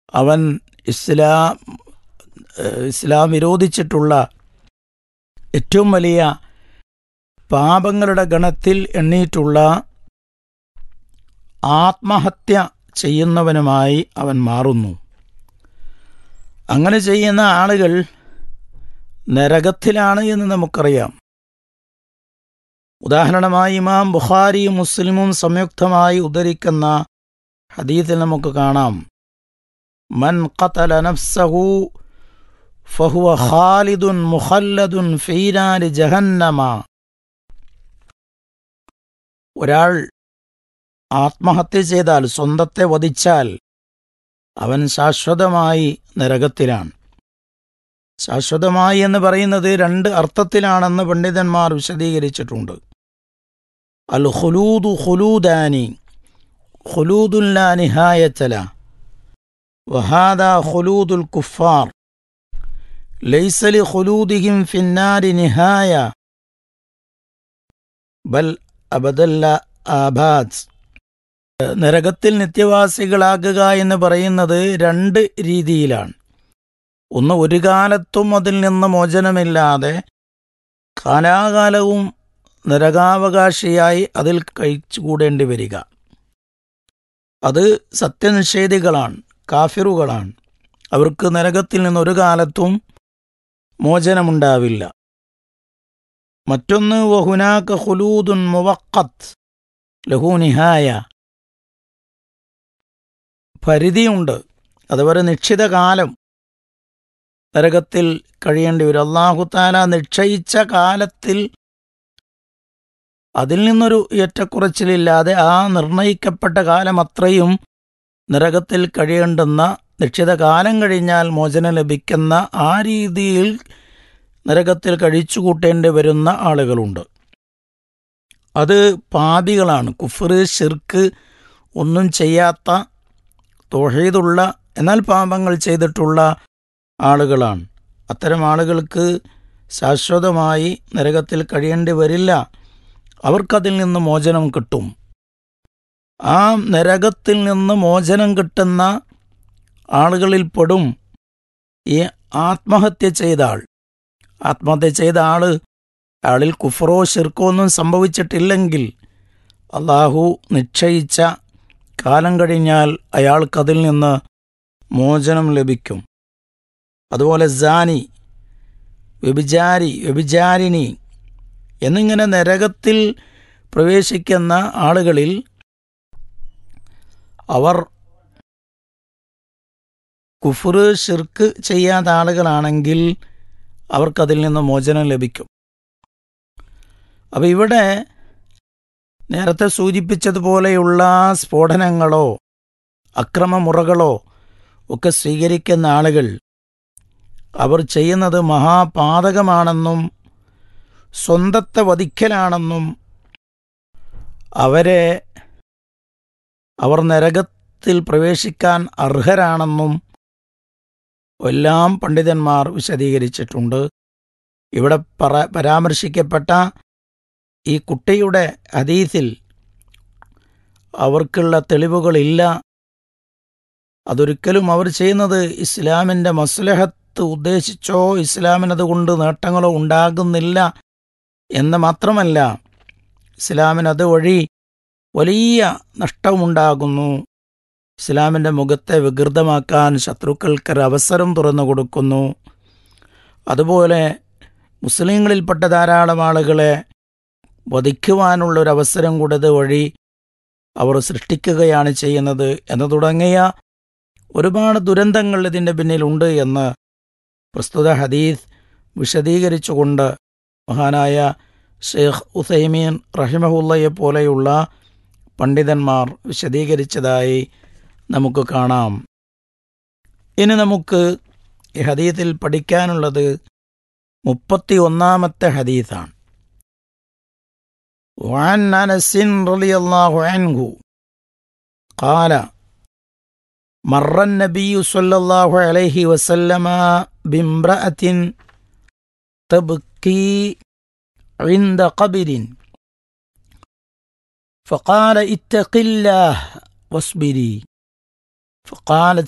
അവൻ ഇസ്ലാം ഏഹ് ഇസ്ലാം വിരോധിച്ചിട്ടുള്ള ഏറ്റവും വലിയ പാപങ്ങളുടെ ഗണത്തിൽ എണ്ണിയിട്ടുള്ള ആത്മഹത്യ ചെയ്യുന്നവനുമായി അവൻ മാറുന്നു അങ്ങനെ ചെയ്യുന്ന ആളുകൾ നരകത്തിലാണ് എന്ന് നമുക്കറിയാം ഉദാഹരണമായി ഇമാം ബുഖാരിയും മുസ്ലിമും സംയുക്തമായി ഉദ്ധരിക്കുന്ന ഹദീത്തിൽ നമുക്ക് കാണാം മൻ ഖതല നഫ്സഹു ഫഹുവ ഖാലിദുൻ മുഖല്ലദുൻ ഫീനാരി ജഹന്നമ ഒരാൾ ആത്മഹത്യ ചെയ്താൽ സ്വന്തത്തെ വധിച്ചാൽ അവൻ ശാശ്വതമായി നരകത്തിലാണ് ശാശ്വതമായി എന്ന് പറയുന്നത് രണ്ട് അർത്ഥത്തിലാണെന്ന് പണ്ഡിതന്മാർ വിശദീകരിച്ചിട്ടുണ്ട് അൽ ഖുലൂദു ഖുലൂദാനി ഖുലൂദുല്ലാ നിഹായത്തല വഹാദ ഖുലൂദുൽ കുഫാർ ലൈസ ലി ഖുലൂദിഹിം ഫിന്നാരി നിഹായ ബൽ അബദല്ല ആബാദ് നരകത്തിൽ നിത്യവാസികളാകുക എന്ന് പറയുന്നത് രണ്ട് രീതിയിലാണ് ഒന്ന് ഒരു കാലത്തും അതിൽ നിന്ന് മോചനമില്ലാതെ കാലാകാലവും നരകാവകാശിയായി അതിൽ കഴിച്ചുകൂടേണ്ടി വരിക അത് സത്യനിഷേധികളാണ് കാഫിറുകളാണ് അവർക്ക് നരകത്തിൽ നിന്ന് ഒരു കാലത്തും മോചനമുണ്ടാവില്ല മറ്റൊന്ന് വഹുനാക്ക ഹുലൂദുൻ മുവക്കത്ത് ലഹുനിഹായ പരിധിയുണ്ട് അതുപോലെ നിശ്ചിത കാലം നരകത്തിൽ കഴിയേണ്ടി വരും അള്ളാഹുത്താല നിശ്ചയിച്ച കാലത്തിൽ അതിൽ നിന്നൊരു ഏറ്റക്കുറച്ചിലില്ലാതെ ആ നിർണയിക്കപ്പെട്ട കാലം അത്രയും നരകത്തിൽ കഴിയേണ്ടുന്ന നിശ്ചിത കാലം കഴിഞ്ഞാൽ മോചനം ലഭിക്കുന്ന ആ രീതിയിൽ നരകത്തിൽ കഴിച്ചുകൂട്ടേണ്ടി വരുന്ന ആളുകളുണ്ട് അത് പാപികളാണ് കുഫറ് ഷിർക്ക് ഒന്നും ചെയ്യാത്ത തൊഴീതുള്ള എന്നാൽ പാപങ്ങൾ ചെയ്തിട്ടുള്ള ആളുകളാണ് അത്തരം ആളുകൾക്ക് ശാശ്വതമായി നരകത്തിൽ കഴിയേണ്ടി വരില്ല അവർക്കതിൽ നിന്ന് മോചനം കിട്ടും ആ നരകത്തിൽ നിന്ന് മോചനം കിട്ടുന്ന ആളുകളിൽ പെടും ഈ ആത്മഹത്യ ചെയ്ത ആൾ ആത്മഹത്യ ചെയ്ത ആള് അയാളിൽ കുഫറോ ഷിർക്കോ ഒന്നും സംഭവിച്ചിട്ടില്ലെങ്കിൽ അള്ളാഹു നിശ്ചയിച്ച കാലം കഴിഞ്ഞാൽ അയാൾക്കതിൽ നിന്ന് മോചനം ലഭിക്കും അതുപോലെ ജാനി വ്യഭിചാരി വ്യഭിചാരിണി എന്നിങ്ങനെ നരകത്തിൽ പ്രവേശിക്കുന്ന ആളുകളിൽ അവർ കുഫറ് ഷിർക്ക് ചെയ്യാത്ത ആളുകളാണെങ്കിൽ അവർക്കതിൽ നിന്ന് മോചനം ലഭിക്കും അപ്പം ഇവിടെ നേരത്തെ സൂചിപ്പിച്ചതുപോലെയുള്ള സ്ഫോടനങ്ങളോ അക്രമമുറകളോ ഒക്കെ സ്വീകരിക്കുന്ന ആളുകൾ അവർ ചെയ്യുന്നത് മഹാപാതകമാണെന്നും സ്വന്തത്തെ വധിക്കലാണെന്നും അവരെ അവർ നരകത്തിൽ പ്രവേശിക്കാൻ അർഹരാണെന്നും എല്ലാം പണ്ഡിതന്മാർ വിശദീകരിച്ചിട്ടുണ്ട് ഇവിടെ പറ പരാമർശിക്കപ്പെട്ട ഈ കുട്ടിയുടെ ഹദീസിൽ അവർക്കുള്ള തെളിവുകളില്ല അതൊരിക്കലും അവർ ചെയ്യുന്നത് ഇസ്ലാമിൻ്റെ മസ്ലഹത്ത് ഉദ്ദേശിച്ചോ ഇസ്ലാമിനതുകൊണ്ട് നേട്ടങ്ങളോ ഉണ്ടാകുന്നില്ല എന്ന് മാത്രമല്ല ഇസ്ലാമിനത് വഴി വലിയ നഷ്ടമുണ്ടാകുന്നു ഇസ്ലാമിൻ്റെ മുഖത്തെ വികൃതമാക്കാൻ ശത്രുക്കൾക്കൊരു അവസരം തുറന്നു കൊടുക്കുന്നു അതുപോലെ മുസ്ലിങ്ങളിൽപ്പെട്ട ധാരാളം ആളുകളെ വധിക്കുവാനുള്ള ഒരു അവസരം കൂടത് വഴി അവർ സൃഷ്ടിക്കുകയാണ് ചെയ്യുന്നത് എന്ന് തുടങ്ങിയ ഒരുപാട് ദുരന്തങ്ങൾ ഇതിൻ്റെ പിന്നിലുണ്ട് എന്ന് പ്രസ്തുത ഹദീസ് വിശദീകരിച്ചുകൊണ്ട് മഹാനായ ഷെയ്ഖ് ഉസൈമീൻ റഹിമഹുല്ലയെ പോലെയുള്ള പണ്ഡിതന്മാർ വിശദീകരിച്ചതായി നമുക്ക് കാണാം ഇനി നമുക്ക് ഈ ഹദീത്തിൽ പഠിക്കാനുള്ളത് മുപ്പത്തി ഒന്നാമത്തെ ഹദീസാണ് وعن انس رضي الله عنه قال مر النبي صلى الله عليه وسلم بامراه تبكي عند قبر فقال اتق الله واصبري فقالت